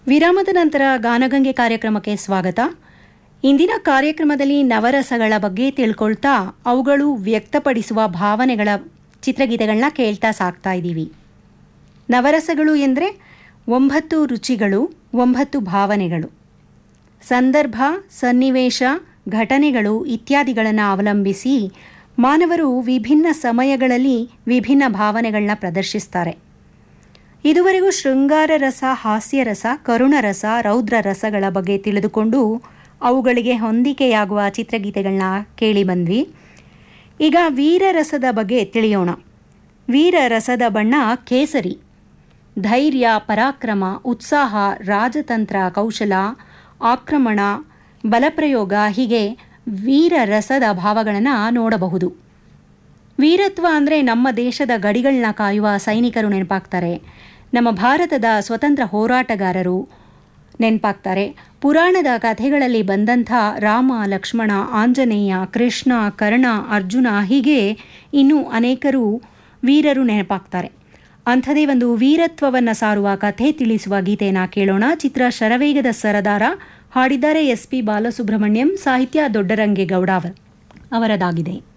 ವಿರಾಮದ ನಂತರ ಗಾನಗಂಗೆ ಕಾರ್ಯಕ್ರಮಕ್ಕೆ ಸ್ವಾಗತ ಇಂದಿನ ಕಾರ್ಯಕ್ರಮದಲ್ಲಿ ನವರಸಗಳ ಬಗ್ಗೆ ತಿಳ್ಕೊಳ್ತಾ ಅವುಗಳು ವ್ಯಕ್ತಪಡಿಸುವ ಭಾವನೆಗಳ ಚಿತ್ರಗೀತೆಗಳನ್ನ ಕೇಳ್ತಾ ಸಾಕ್ತಾ ಇದ್ದೀವಿ ನವರಸಗಳು ಎಂದರೆ ಒಂಬತ್ತು ರುಚಿಗಳು ಒಂಬತ್ತು ಭಾವನೆಗಳು ಸಂದರ್ಭ ಸನ್ನಿವೇಶ ಘಟನೆಗಳು ಇತ್ಯಾದಿಗಳನ್ನು ಅವಲಂಬಿಸಿ ಮಾನವರು ವಿಭಿನ್ನ ಸಮಯಗಳಲ್ಲಿ ವಿಭಿನ್ನ ಭಾವನೆಗಳನ್ನ ಪ್ರದರ್ಶಿಸ್ತಾರೆ ಇದುವರೆಗೂ ಶೃಂಗಾರ ರಸ ಹಾಸ್ಯ ರಸ ಕರುಣ ರಸ ರೌದ್ರ ರಸಗಳ ಬಗ್ಗೆ ತಿಳಿದುಕೊಂಡು ಅವುಗಳಿಗೆ ಹೊಂದಿಕೆಯಾಗುವ ಚಿತ್ರಗೀತೆಗಳನ್ನ ಕೇಳಿ ಬಂದ್ವಿ ಈಗ ವೀರರಸದ ಬಗ್ಗೆ ತಿಳಿಯೋಣ ವೀರರಸದ ಬಣ್ಣ ಕೇಸರಿ ಧೈರ್ಯ ಪರಾಕ್ರಮ ಉತ್ಸಾಹ ರಾಜತಂತ್ರ ಕೌಶಲ ಆಕ್ರಮಣ ಬಲಪ್ರಯೋಗ ಹೀಗೆ ವೀರರಸದ ಭಾವಗಳನ್ನು ನೋಡಬಹುದು ವೀರತ್ವ ಅಂದರೆ ನಮ್ಮ ದೇಶದ ಗಡಿಗಳನ್ನ ಕಾಯುವ ಸೈನಿಕರು ನೆನಪಾಗ್ತಾರೆ ನಮ್ಮ ಭಾರತದ ಸ್ವತಂತ್ರ ಹೋರಾಟಗಾರರು ನೆನಪಾಗ್ತಾರೆ ಪುರಾಣದ ಕಥೆಗಳಲ್ಲಿ ಬಂದಂಥ ರಾಮ ಲಕ್ಷ್ಮಣ ಆಂಜನೇಯ ಕೃಷ್ಣ ಕರ್ಣ ಅರ್ಜುನ ಹೀಗೆ ಇನ್ನೂ ಅನೇಕರು ವೀರರು ನೆನಪಾಗ್ತಾರೆ ಅಂಥದೇ ಒಂದು ವೀರತ್ವವನ್ನು ಸಾರುವ ಕಥೆ ತಿಳಿಸುವ ಗೀತೆಯನ್ನು ಕೇಳೋಣ ಚಿತ್ರ ಶರವೇಗದ ಸರದಾರ ಹಾಡಿದ್ದಾರೆ ಎಸ್ ಪಿ ಬಾಲಸುಬ್ರಹ್ಮಣ್ಯಂ ಸಾಹಿತ್ಯ ದೊಡ್ಡರಂಗೇಗೌಡ ಅವರದಾಗಿದೆ